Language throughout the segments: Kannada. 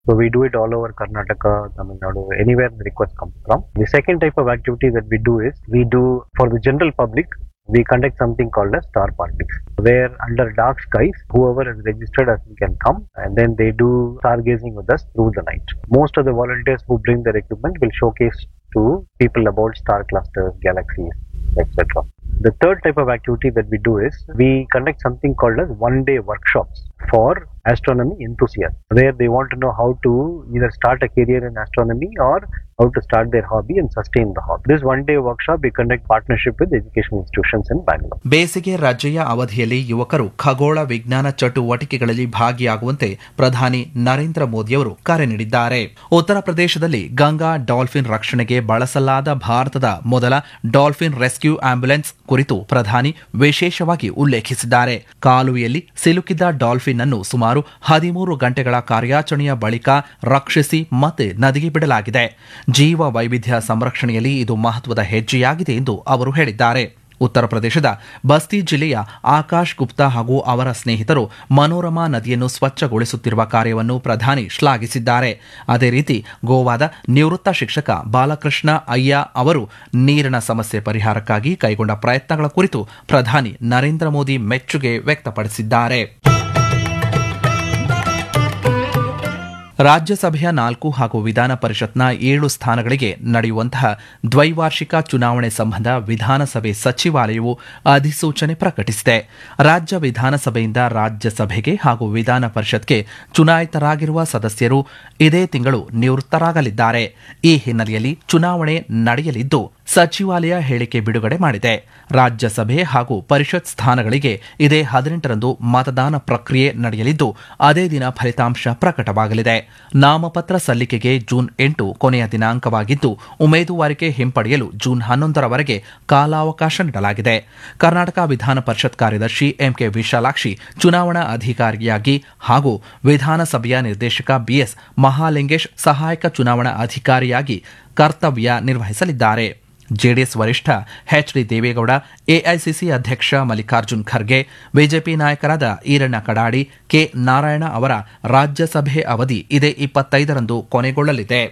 So we do it all over Karnataka, Tamil Nadu, anywhere the request comes from. The second type of activity that we do is we do for the general public. We conduct something called as star politics, where under dark skies, whoever is registered as we can come, and then they do stargazing with us through the night. Most of the volunteers who bring their equipment will showcase to people about star clusters, galaxies, etc. The third type of activity that we do is we conduct something called as one day workshops for astronomy enthusiasts, where they want to know how to either start a career in astronomy or how to start their hobby and sustain the hobby. This one day workshop we conduct partnership with educational institutions in Bangalore. ಬೇಸಿಗೆ ರಜೆಯ ಅವಧಿಯಲ್ಲಿ ಯುವಕರು ಖಗೋಳ ವಿಜ್ಞಾನ ಚಟುವಟಿಕೆಗಳಲ್ಲಿ ಭಾಗಿಯಾಗುವಂತೆ ಪ್ರಧಾನಿ ನರೇಂದ್ರ ಮೋದಿಯವರು ಕರೆ ನೀಡಿದ್ದಾರೆ ಉತ್ತರ ಪ್ರದೇಶದಲ್ಲಿ ಗಂಗಾ ಡಾಲ್ಫಿನ್ ರಕ್ಷಣೆಗೆ ಬಳಸಲಾದ ಭಾರತದ ಮೊದಲ ಡಾಲ್ಫಿನ್ ರೆಸ್ಕ್ಯೂ ಆಂಬ್ಯುಲೆನ್ಸ್ ಕುರಿತು ಪ್ರಧಾನಿ ವಿಶೇಷವಾಗಿ ಉಲ್ಲೇಖಿಸಿದ್ದಾರೆ ಕಾಲುವೆಯಲ್ಲಿ ಸಿಲುಕಿದ್ದ ಡಾಲ್ಫಿನ್ ಅನ್ನು ಸುಮಾರು ಹದಿಮೂರು ಗಂಟೆಗಳ ಕಾರ್ಯಾಚರಣೆಯ ಬಳಿಕ ರಕ್ಷಿಸಿ ಮತ್ತೆ ನದಿಗೆ ಬಿಡಲಾಗಿದೆ ಜೀವ ವೈವಿಧ್ಯ ಸಂರಕ್ಷಣೆಯಲ್ಲಿ ಇದು ಮಹತ್ವದ ಹೆಜ್ಜೆಯಾಗಿದೆ ಎಂದು ಅವರು ಹೇಳಿದ್ದಾರೆ ಉತ್ತರ ಪ್ರದೇಶದ ಬಸ್ತಿ ಜಿಲ್ಲೆಯ ಆಕಾಶ್ ಗುಪ್ತಾ ಹಾಗೂ ಅವರ ಸ್ನೇಹಿತರು ಮನೋರಮಾ ನದಿಯನ್ನು ಸ್ವಚ್ಛಗೊಳಿಸುತ್ತಿರುವ ಕಾರ್ಯವನ್ನು ಪ್ರಧಾನಿ ಶ್ಲಾಘಿಸಿದ್ದಾರೆ ಅದೇ ರೀತಿ ಗೋವಾದ ನಿವೃತ್ತ ಶಿಕ್ಷಕ ಬಾಲಕೃಷ್ಣ ಅಯ್ಯ ಅವರು ನೀರಿನ ಸಮಸ್ಯೆ ಪರಿಹಾರಕ್ಕಾಗಿ ಕೈಗೊಂಡ ಪ್ರಯತ್ನಗಳ ಕುರಿತು ಪ್ರಧಾನಿ ನರೇಂದ್ರ ಮೋದಿ ಮೆಚ್ಚುಗೆ ವ್ಯಕ್ತಪಡಿಸಿದ್ದಾರೆ ರಾಜ್ಯಸಭೆಯ ನಾಲ್ಕು ಹಾಗೂ ವಿಧಾನ ಪರಿಷತ್ನ ಏಳು ಸ್ಥಾನಗಳಿಗೆ ನಡೆಯುವಂತಹ ದ್ವೈವಾರ್ಷಿಕ ಚುನಾವಣೆ ಸಂಬಂಧ ವಿಧಾನಸಭೆ ಸಚಿವಾಲಯವು ಅಧಿಸೂಚನೆ ಪ್ರಕಟಿಸಿದೆ ರಾಜ್ಯ ವಿಧಾನಸಭೆಯಿಂದ ರಾಜ್ಯಸಭೆಗೆ ಹಾಗೂ ವಿಧಾನ ಪರಿಷತ್ಗೆ ಚುನಾಯಿತರಾಗಿರುವ ಸದಸ್ಯರು ಇದೇ ತಿಂಗಳು ನಿವೃತ್ತರಾಗಲಿದ್ದಾರೆ ಈ ಹಿನ್ನೆಲೆಯಲ್ಲಿ ಚುನಾವಣೆ ನಡೆಯಲಿದ್ದು ಸಚಿವಾಲಯ ಹೇಳಿಕೆ ಬಿಡುಗಡೆ ಮಾಡಿದೆ ರಾಜ್ಯಸಭೆ ಹಾಗೂ ಪರಿಷತ್ ಸ್ಥಾನಗಳಿಗೆ ಇದೇ ಹದಿನೆಂಟರಂದು ಮತದಾನ ಪ್ರಕ್ರಿಯೆ ನಡೆಯಲಿದ್ದು ಅದೇ ದಿನ ಫಲಿತಾಂಶ ಪ್ರಕಟವಾಗಲಿದೆ ನಾಮಪತ್ರ ಸಲ್ಲಿಕೆಗೆ ಜೂನ್ ಎಂಟು ಕೊನೆಯ ದಿನಾಂಕವಾಗಿದ್ದು ಉಮೇದುವಾರಿಕೆ ಹಿಂಪಡೆಯಲು ಜೂನ್ ಹನ್ನೊಂದರವರೆಗೆ ಕಾಲಾವಕಾಶ ನೀಡಲಾಗಿದೆ ಕರ್ನಾಟಕ ವಿಧಾನ ಪರಿಷತ್ ಕಾರ್ಯದರ್ಶಿ ಎಂಕೆ ವಿಶಾಲಾಕ್ಷಿ ಚುನಾವಣಾ ಅಧಿಕಾರಿಯಾಗಿ ಹಾಗೂ ವಿಧಾನಸಭೆಯ ನಿರ್ದೇಶಕ ಬಿಎಸ್ ಮಹಾಲಿಂಗೇಶ್ ಸಹಾಯಕ ಚುನಾವಣಾ ಅಧಿಕಾರಿಯಾಗಿ ಕರ್ತವ್ಯ ನಿರ್ವಹಿಸಲಿದ್ದಾರೆ ಜೆಡಿಎಸ್ ವರಿಷ್ಠ ಎಚ್ ಡಿ ದೇವೇಗೌಡ ಎಐಸಿಸಿ ಅಧ್ಯಕ್ಷ ಮಲ್ಲಿಕಾರ್ಜುನ್ ಖರ್ಗೆ ಬಿಜೆಪಿ ನಾಯಕರಾದ ಈರಣ್ಣ ಕಡಾಡಿ ಕೆ ನಾರಾಯಣ ಅವರ ರಾಜ್ಯಸಭೆ ಅವಧಿ ಇದೇ ಇಪ್ಪತ್ತೈದರಂದು ಕೊನೆಗೊಳ್ಳಲಿದೆ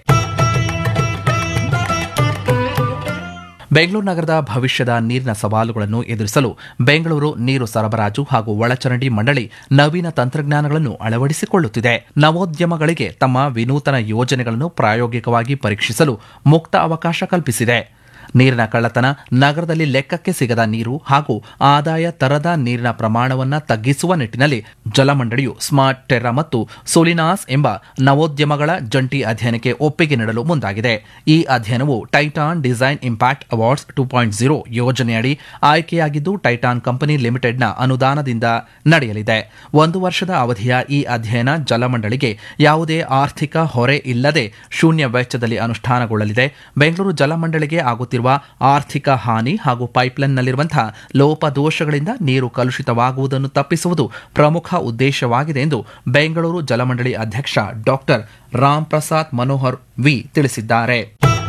ಬೆಂಗಳೂರು ನಗರದ ಭವಿಷ್ಯದ ನೀರಿನ ಸವಾಲುಗಳನ್ನು ಎದುರಿಸಲು ಬೆಂಗಳೂರು ನೀರು ಸರಬರಾಜು ಹಾಗೂ ಒಳಚರಂಡಿ ಮಂಡಳಿ ನವೀನ ತಂತ್ರಜ್ಞಾನಗಳನ್ನು ಅಳವಡಿಸಿಕೊಳ್ಳುತ್ತಿದೆ ನವೋದ್ಯಮಗಳಿಗೆ ತಮ್ಮ ವಿನೂತನ ಯೋಜನೆಗಳನ್ನು ಪ್ರಾಯೋಗಿಕವಾಗಿ ಪರೀಕ್ಷಿಸಲು ಮುಕ್ತ ಅವಕಾಶ ಕಲ್ಪಿಸಿದೆ ನೀರಿನ ಕಳ್ಳತನ ನಗರದಲ್ಲಿ ಲೆಕ್ಕಕ್ಕೆ ಸಿಗದ ನೀರು ಹಾಗೂ ಆದಾಯ ತರದ ನೀರಿನ ಪ್ರಮಾಣವನ್ನು ತಗ್ಗಿಸುವ ನಿಟ್ಟಿನಲ್ಲಿ ಜಲಮಂಡಳಿಯು ಸ್ಮಾರ್ಟ್ ಟೆರ್ರಾ ಮತ್ತು ಸೋಲಿನಾಸ್ ಎಂಬ ನವೋದ್ಯಮಗಳ ಜಂಟಿ ಅಧ್ಯಯನಕ್ಕೆ ಒಪ್ಪಿಗೆ ನೀಡಲು ಮುಂದಾಗಿದೆ ಈ ಅಧ್ಯಯನವು Titan design impact awards two point zero ಯೋಜನೆಯಡಿ ಆಯ್ಕೆಯಾಗಿದ್ದು ಟೈಟಾನ್ ಕಂಪನಿ ಲಿಮಿಟೆಡ್ನ ಅನುದಾನದಿಂದ ನಡೆಯಲಿದೆ ಒಂದು ವರ್ಷದ ಅವಧಿಯ ಈ ಅಧ್ಯಯನ ಜಲಮಂಡಳಿಗೆ ಯಾವುದೇ ಆರ್ಥಿಕ ಹೊರೆ ಇಲ್ಲದೆ ಶೂನ್ಯ ವೆಚ್ಚದಲ್ಲಿ ಅನುಷ್ಠಾನಗೊಳ್ಳಲಿದೆ ಬೆಂಗಳೂರು ಜಲಮಂಡಳಿಗೆ ಆಗುತ್ತಿರುವ ಆರ್ಥಿಕ ಹಾನಿ ಹಾಗೂ ಪೈಪ್ಲೈನ್ನಲ್ಲಿರುವಂತಹ ಲೋಪದೋಷಗಳಿಂದ ನೀರು ಕಲುಷಿತವಾಗುವುದನ್ನು ತಪ್ಪಿಸುವುದು ಪ್ರಮುಖ ಉದ್ದೇಶವಾಗಿದೆ ಎಂದು ಬೆಂಗಳೂರು ಜಲಮಂಡಳಿ ಅಧ್ಯಕ್ಷ ಡಾಕ್ಟರ್ ರಾಮ್ ಪ್ರಸಾದ್ ಮನೋಹರ್ ವಿ ತಿಳಿಸಿದ್ದಾರೆ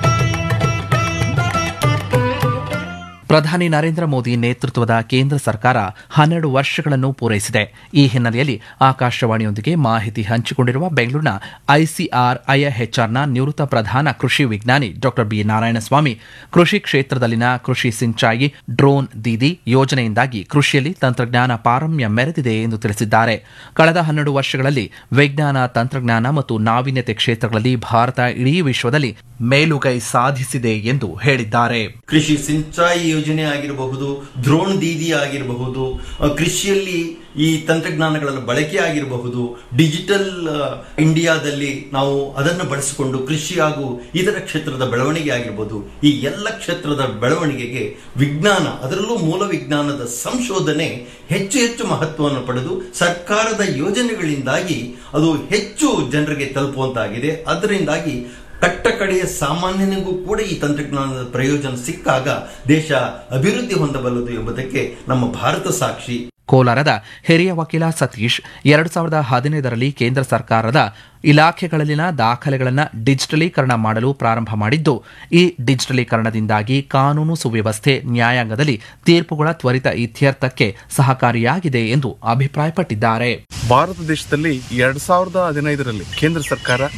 ಪ್ರಧಾನಿ ನರೇಂದ್ರ ಮೋದಿ ನೇತೃತ್ವದ ಕೇಂದ್ರ ಸರ್ಕಾರ ಹನ್ನೆರಡು ವರ್ಷಗಳನ್ನು ಪೂರೈಸಿದೆ ಈ ಹಿನ್ನೆಲೆಯಲ್ಲಿ ಆಕಾಶವಾಣಿಯೊಂದಿಗೆ ಮಾಹಿತಿ ಹಂಚಿಕೊಂಡಿರುವ ಬೆಂಗಳೂರಿನ ಐಸಿಆರ್ಐಎಚ್ಆರ್ನ ನಿವೃತ್ತ ಪ್ರಧಾನ ಕೃಷಿ ವಿಜ್ಞಾನಿ ಡಾಕ್ಟರ್ ಬಿ ನಾರಾಯಣಸ್ವಾಮಿ ಕೃಷಿ ಕ್ಷೇತ್ರದಲ್ಲಿನ ಕೃಷಿ ಸಿಂಚಾಯಿ ಡ್ರೋನ್ ದೀದಿ ಯೋಜನೆಯಿಂದಾಗಿ ಕೃಷಿಯಲ್ಲಿ ತಂತ್ರಜ್ಞಾನ ಪಾರಮ್ಯ ಮೆರೆದಿದೆ ಎಂದು ತಿಳಿಸಿದ್ದಾರೆ ಕಳೆದ ಹನ್ನೆರಡು ವರ್ಷಗಳಲ್ಲಿ ವಿಜ್ಞಾನ ತಂತ್ರಜ್ಞಾನ ಮತ್ತು ನಾವೀನ್ಯತೆ ಕ್ಷೇತ್ರಗಳಲ್ಲಿ ಭಾರತ ಇಡೀ ವಿಶ್ವದಲ್ಲಿ ಮೇಲುಗೈ ಸಾಧಿಸಿದೆ ಎಂದು ಹೇಳಿದ್ದಾರೆ ಕೃಷಿ ಸಿಂಚಾಯಿ ಯೋಜನೆ ಆಗಿರಬಹುದು ದ್ರೋಣ್ ದೀದಿ ಆಗಿರಬಹುದು ಅ, ಕೃಷಿಯಲ್ಲಿ ಈ ತಂತ್ರಜ್ಞಾನಗಳ ಬಳಕೆ ಆಗಿರಬಹುದು ಡಿಜಿಟಲ್ ಅ, ಇಂಡಿಯಾದಲ್ಲಿ ನಾವು ಅದನ್ನು ಬಳಸಿಕೊಂಡು ಕೃಷಿ ಹಾಗೂ ಇತರ ಕ್ಷೇತ್ರದ ಬೆಳವಣಿಗೆ ಆಗಿರಬಹುದು ಈ ಎಲ್ಲ ಕ್ಷೇತ್ರದ ಬೆಳವಣಿಗೆಗೆ ವಿಜ್ಞಾನ ಅದರಲ್ಲೂ ಮೂಲ ವಿಜ್ಞಾನದ ಸಂಶೋಧನೆ ಹೆಚ್ಚು ಹೆಚ್ಚು ಮಹತ್ವವನ್ನು ಪಡೆದು ಸರ್ಕಾರದ ಯೋಜನೆಗಳಿಂದಾಗಿ ಅದು ಹೆಚ್ಚು ಜನರಿಗೆ ತಲುಪುವಂತಾಗಿದೆ ಅದರಿಂದಾಗಿ ಕಟ್ಟ ಕಡೆಯ ಸಾಮಾನ್ಯನಿಗೂ ಕೂಡ ಈ ತಂತ್ರಜ್ಞಾನದ ಪ್ರಯೋಜನ ಸಿಕ್ಕಾಗ ದೇಶ ಅಭಿವೃದ್ಧಿ ಹೊಂದಬಲ್ಲದು ಎಂಬುದಕ್ಕೆ ನಮ್ಮ ಭಾರತ ಸಾಕ್ಷಿ ಕೋಲಾರದ ಹಿರಿಯ ವಕೀಲ ಸತೀಶ್ ಎರಡು ಸಾವಿರದ ಹದಿನೈದರಲ್ಲಿ ಕೇಂದ್ರ ಸರ್ಕಾರದ ಇಲಾಖೆಗಳಲ್ಲಿನ ದಾಖಲೆಗಳನ್ನು ಡಿಜಿಟಲೀಕರಣ ಮಾಡಲು ಪ್ರಾರಂಭ ಮಾಡಿದ್ದು ಈ ಡಿಜಿಟಲೀಕರಣದಿಂದಾಗಿ ಕಾನೂನು ಸುವ್ಯವಸ್ಥೆ ನ್ಯಾಯಾಂಗದಲ್ಲಿ ತೀರ್ಪುಗಳ ತ್ವರಿತ ಇತ್ಯರ್ಥಕ್ಕೆ ಸಹಕಾರಿಯಾಗಿದೆ ಎಂದು ಅಭಿಪ್ರಾಯಪಟ್ಟಿದ್ದಾರೆ ಭಾರತ ದೇಶದಲ್ಲಿ ಎರಡ್ ಸಾವಿರದ ಹದಿನೈದರಲ್ಲಿ ಕೇಂದ್ರ ಸರ್ಕಾರ